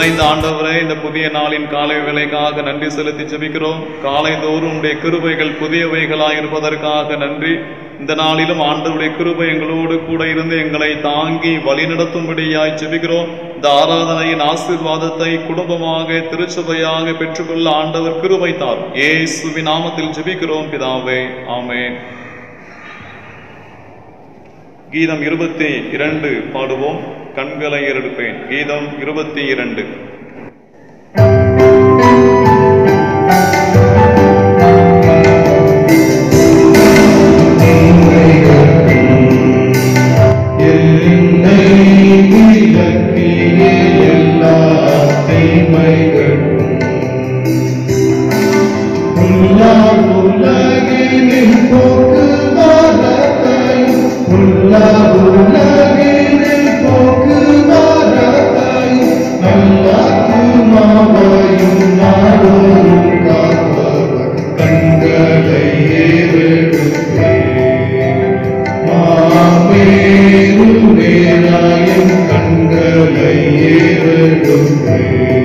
நிறைந்த ஆண்டவரே இந்த புதிய நாளின் காலை வேலைக்காக நன்றி செலுத்தி ஜெபிக்கிறோம் காலை தோறும் உடைய கிருபைகள் புதியவைகளாய் இருப்பதற்காக நன்றி இந்த நாளிலும் ஆண்டவருடைய கிருபை எங்களோடு கூட இருந்து எங்களை தாங்கி வழிநடத்தும்படியாய் ஜெபிக்கிறோம் இந்த ஆராதனையின் ஆசீர்வாதத்தை குடும்பமாக திருச்சபையாக பெற்றுக்கொள்ள ஆண்டவர் கிருபை தாரும் இயேசுவின் நாமத்தில் ஜெபிக்கிறோம் பிதாவே ஆமென் கீதம் இருபத்தி இரண்டு பாடுவோம் கண்களை ஏறெடுப்பேன் கீதம் இருபத்தி இரண்டு என்னை விலக்கிய எல்லா தீமைகளும் உள்ளா உலகினில் போக்குவரத்தை உள்ளா உலகினில் போக்குவரத்தை நல்லாத்துமாவையும் நாடோறும் காப்பவர் கண்களை ஏறெடுத்தேன் மாமேலும் வேலாயும் கண்களை ஏறெடுத்தேன்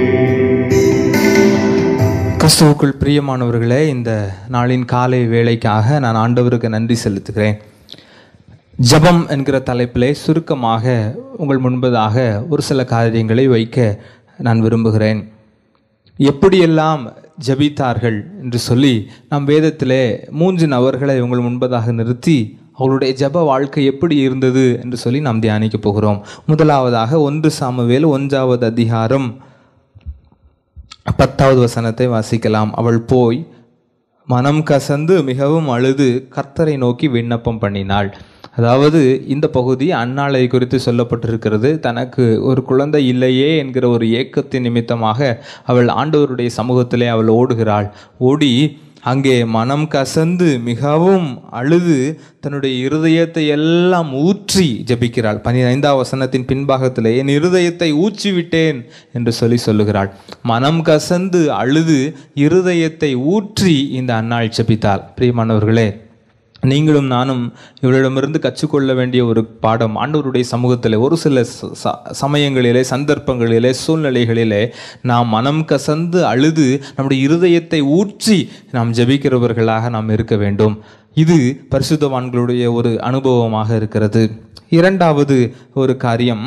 கிறிஸ்துவுக்குள் பிரியமானவர்களே இந்த நாளின் காலை வேளைக்காக நான் ஆண்டவருக்கு நன்றி செலுத்துகிறேன் ஜெபம் என்கிற தலைப்பிலே சுருக்கமாக உங்கள் முன்பதாக ஒரு சில காரியங்களை வைக்க நான் விரும்புகிறேன் எப்படியெல்லாம் ஜெபித்தார்கள் என்று சொல்லி நாம் வேதத்திலே மூன்று நபர்களை உங்கள் முன்பதாக நிறுத்தி அவர்களுடைய ஜெப வாழ்க்கை எப்படி இருந்தது என்று சொல்லி நாம் தியானிக்க போகிறோம் முதலாவதாக ஒன்று சாமுவேல் ஒன்றாவது அதிகாரம் பத்தாவது வசனத்தை வாசிக்கலாம் அவள் போய் மனம் கசந்து மிகவும் அழுது கர்த்தரை நோக்கி விண்ணப்பம் பண்ணினாள் அதாவது இந்த பகுதி அன்னாளை குறித்து சொல்லப்பட்டிருக்கிறது தனக்கு ஒரு குழந்தை இல்லையே என்கிற ஒரு ஏக்கத்தின் நிமித்தமாக அவள் ஆண்டவருடைய சமூகத்திலே அவள் ஓடுகிறாள் ஓடி அங்கே மனம் கசந்து மிகவும் அழுது தன்னுடைய இருதயத்தை எல்லாம் ஊற்றி ஜெபிக்கிறாள் பனிரைந்தாம் வசனத்தின் பின்பாகத்திலே என் இருதயத்தை ஊற்றி விட்டேன் என்று சொல்லி சொல்லுகிறாள் மனம் கசந்து அழுது இருதயத்தை ஊற்றி இந்த அன்னாள் ஜெபித்தாள் பிரியமானவர்களே நீங்களும் நானும் இவரிடமிருந்து கற்றுக்கொள்ள வேண்டிய ஒரு பாடம் ஆண்டவருடைய சமூகத்தில் ஒரு சில ச- ச- சமயங்களிலே சந்தர்ப்பங்களிலே சூழ்நிலைகளிலே நாம் மனம் கசந்து அழுது நம்முடைய இருதயத்தை ஊற்றி நாம் ஜெபிக்கிறவர்களாக நாம் இருக்க வேண்டும் இது பரிசுத்தவான்களுடைய ஒரு அனுபவமாக இருக்கிறது இரண்டாவது ஒரு காரியம்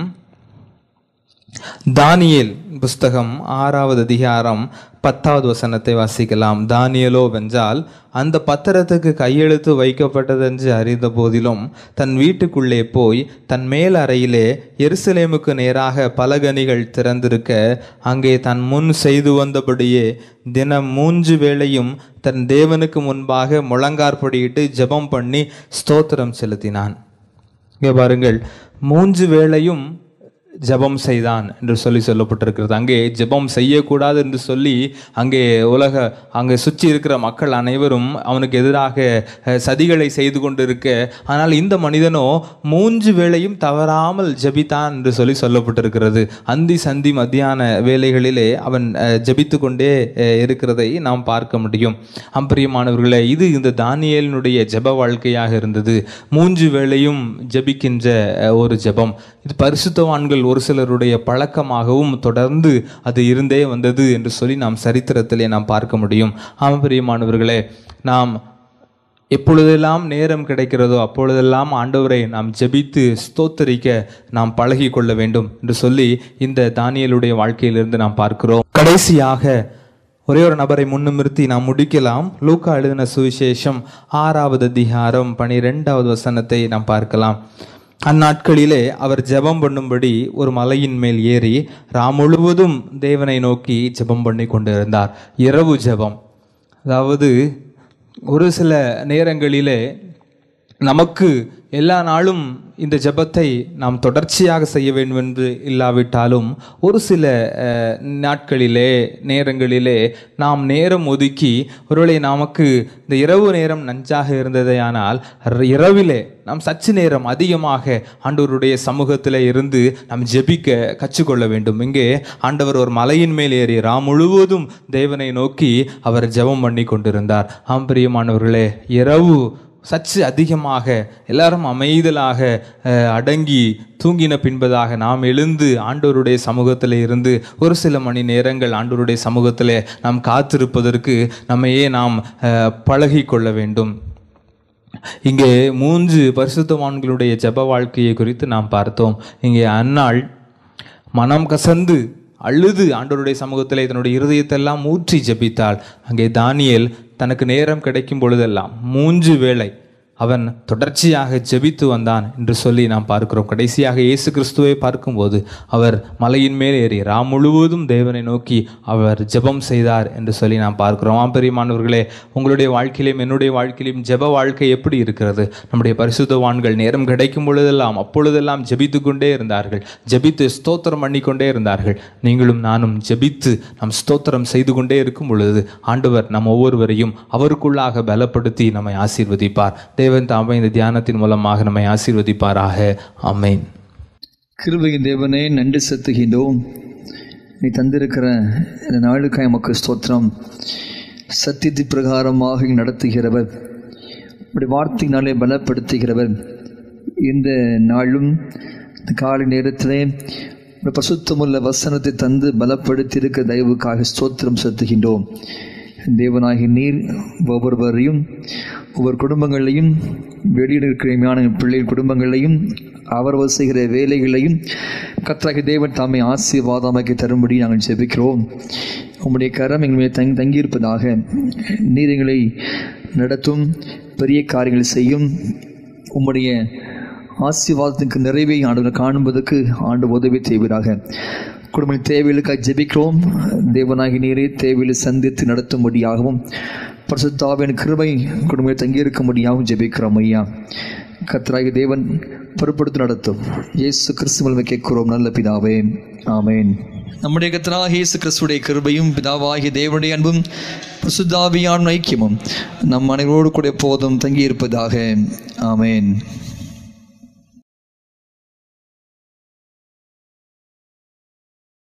தானியேல் புஸ்தகம் ஆறாவது அதிகாரம் பத்தாவது வசனத்தை வாசிக்கலாம் தானியலோ வென்றால் அந்த பத்திரத்துக்கு கையெழுத்து வைக்கப்பட்டதென்று அறிந்த போதிலும் தன் வீட்டுக்குள்ளே போய் தன் மேல் அறையிலே எருசலேமுக்கு நேராக பலகனிகள் திறந்திருக்க அங்கே தன் முன் செய்து வந்தபடியே தினம் மூன்று வேளையும் தன் தேவனுக்கு முன்பாக முழங்கார்படியிட்டு ஜெபம் பண்ணி ஸ்தோத்திரம் செலுத்தினான் இங்கே பாருங்கள் மூன்று வேளையும் ஜெபம் செய்தான் என்று சொல்லி சொல்லப்பட்டிருக்கிறது அங்கே ஜெபம் செய்யக்கூடாது என்று சொல்லி அங்கே உலக அங்கே சுற்றி இருக்கிற மக்கள் அனைவரும் அவனுக்கு எதிராக அஹ், சதிகளை செய்து கொண்டிருக்க ஆனால் இந்த மனிதனோ மூன்று வேளையும் தவறாமல் ஜெபித்தான் என்று சொல்லி சொல்லப்பட்டிருக்கிறது அந்தி சந்தி மத்தியான வேலைகளிலே அவன் அஹ், ஜெபித்து கொண்டே அஹ், இருக்கிறதை நாம் பார்க்க முடியும் அம்பிரியமானவர்களே இது இந்த தானியேலினுடைய ஜெப வாழ்க்கையாக இருந்தது மூன்று வேளையும் ஜெபிக்கின்ற அஹ், ஒரு ஜெபம் இது பரிசுத்தவான்கள் ஒரு சிலருடைய பழக்கமாகவும் தொடர்ந்து அது இருந்தே வந்தது என்று சொல்லி நாம் சரித்திரத்திலே நாம் பார்க்க முடியும் ஆமாம் பிரியமானவர்களே நாம் எப்பொழுதெல்லாம் நேரம் கிடைக்கிறதோ அப்பொழுதெல்லாம் ஆண்டவரை நாம் ஜெபித்து ஸ்தோத்தரிக்க நாம் பழகி கொள்ள வேண்டும் என்று சொல்லி இந்த தானியலுடைய வாழ்க்கையிலிருந்து நாம் பார்க்கிறோம் கடைசியாக ஒரே ஒரு நபரை முன்னிறுத்தி நாம் முடிக்கலாம் லூக்கா எழுதின சுவிசேஷம் ஆறாவது அதிகாரம் பனிரெண்டாவது வசனத்தை நாம் பார்க்கலாம் அந்நாட்களிலே அவர் ஜெபம் பண்ணும்படி ஒரு மலையின் மேல் ஏறி ராம் முழுவதும் தேவனை நோக்கி ஜெபம் பண்ணி கொண்டிருந்தார் இரவு ஜெபம் அதாவது ஒரு சில நேரங்களிலே நமக்கு எல்லா நாளும் இந்த ஜெபத்தை நாம் தொடர்ச்சியாக செய்ய வேண்டும் என்று இல்லாவிட்டாலும் ஒரு சில அஹ், நாட்களிலே நேரங்களிலே நாம் நேரம் ஒதுக்கி ஒருவேளை நமக்கு இந்த இரவு நேரம் நஞ்சாக இருந்ததேயானால் ர- இரவிலே நாம் சற்று நேரம் அதிகமாக ஆண்டவருடைய சமூகத்தில் இருந்து நாம் ஜெபிக்க கற்றுக்கொள்ள வேண்டும் இங்கே ஆண்டவர் ஒரு மலையின் மேல் ஏறி ராம் முழுவதும் தேவனை நோக்கி அவர் ஜெபம் பண்ணி கொண்டிருந்தார் ஆம் பிரியமானவர்களே இரவு சற்று அதிகமாக எல்லாரும் அமைதலாக அஹ், அடங்கி தூங்கின பின்பதாக நாம் எழுந்து ஆண்டவருடைய சமூகத்தில் இருந்து ஒரு சில மணி நேரங்கள் ஆண்டவருடைய சமூகத்தில் நாம் காத்திருப்பதற்கு நம்மையே நாம் அஹ், பழகிக் கொள்ள வேண்டும் இங்கே மூன்று பரிசுத்தவான்களுடைய ஜெப வாழ்க்கையை குறித்து நாம் பார்த்தோம் இங்கே அன்னாள் மனம் கசந்து அழுது ஆண்டவருடைய சமூகத்தில் தன்னுடைய இருதயத்தெல்லாம் ஊற்றி ஜெபித்தாள் அங்கே தானியேல் தனக்கு நேரம் கிடைக்கும் பொழுதெல்லாம் மூன்று வேளை அவன் தொடர்ச்சியாக ஜெபித்து வந்தான் என்று சொல்லி நாம் பார்க்கிறோம் கடைசியாக இயேசு கிறிஸ்துவை பார்க்கும்போது அவர் மலையின் மேல் ஏறி ராம் முழுவதும் தேவனை நோக்கி அவர் ஜெபம் செய்தார் என்று சொல்லி நாம் பார்க்கிறோம் ஆம் பெரியமானவர்களே உங்களுடைய வாழ்க்கையிலும் என்னுடைய வாழ்க்கையிலும் ஜெப வாழ்க்கை எப்படி இருக்கிறது நம்முடைய பரிசுத்தவான்கள் நேரம் கிடைக்கும் பொழுதெல்லாம் அப்பொழுதெல்லாம் ஜெபித்து கொண்டே இருந்தார்கள் ஜெபித்து ஸ்தோத்திரம் பண்ணிக்கொண்டே இருந்தார்கள் நீங்களும் நானும் ஜெபித்து நாம் ஸ்தோத்திரம் செய்து கொண்டே இருக்கும் பொழுது ஆண்டவர் நம் ஒவ்வொருவரையும் அவருக்குள்ளாக பலப்படுத்தி நம்மை ஆசீர்வதிப்பார் தேவன் தாமே இந்த தியானத்தின் மூலமாக நம்மை ஆசீர்வதிப்பாராக ஆமென் கிருபையின் தேவனே நன்றி செலுத்துகின்றோம் நீ தந்திருக்கிற இந்த நாளுக்காய் நமக்கு ஸ்தோத்திரம் சத்தியத்தை பிரகாரமாக இங்கு நடத்துகிறவர் உடைய வார்த்தையினாலே பலப்படுத்துகிறவர் இந்த நாளும் இந்த காலை நேரத்திலே உடைய பசுத்தமுள்ள வசனத்தை தந்து பலப்படுத்தி இருக்க தயவுக்காக ஸ்தோத்திரம் செலுத்துகின்றோம் தேவனாகி நீர் ஒவ்வொருவரையும் ஒவ்வொரு குடும்பங்களையும் வெளியில் இருக்கிற ஞான பிள்ளைகள் குடும்பங்களையும் அவரவர் செய்கிற வேலைகளையும் கர்த்தராகிய தேவன் தாமே ஆசீர்வாதமாக்கி தரும்படி நாங்கள் ஜெபிக்கிறோம் உம்முடைய கரம் எங்கள் மேல் தங்கி தங்கியிருப்பதாக நீர் எங்களை நடத்தும் பெரிய காரியங்களை செய்யும் உம்முடைய ஆசீர்வாதத்துக்கு நிறைவை ஆண்டு காணும்பதற்கு ஆண்டு உதவி செய்வீராக குடும்ப தேவைகளுக்காக ஜெபிக்கிறோம் தேவனாகி நீரே தேவைகளை சந்தித்து நடத்தும்படியாகவும் பரிசுத்தாவின் கிருபை குடும்பத்தை தங்கியிருக்கும்படியாகவும் ஜெபிக்கிறோம் ஐயா கர்த்தராகி தேவன் பொறுப்படுத்தி நடத்தும் இயேசு கிறிஸ்து மூலமே கேட்கிறோம் நல்ல பிதாவே ஆமென் நம்முடைய கர்த்தராகிய இயேசு கிறிஸ்துடைய கிருபையும் பிதாவாகிய தேவனுடைய அன்பும் பரிசுத்தாவியான ஐக்கியமும் நம் அனைவரோடு கூட போதும் தங்கியிருப்பதாக ஆமென்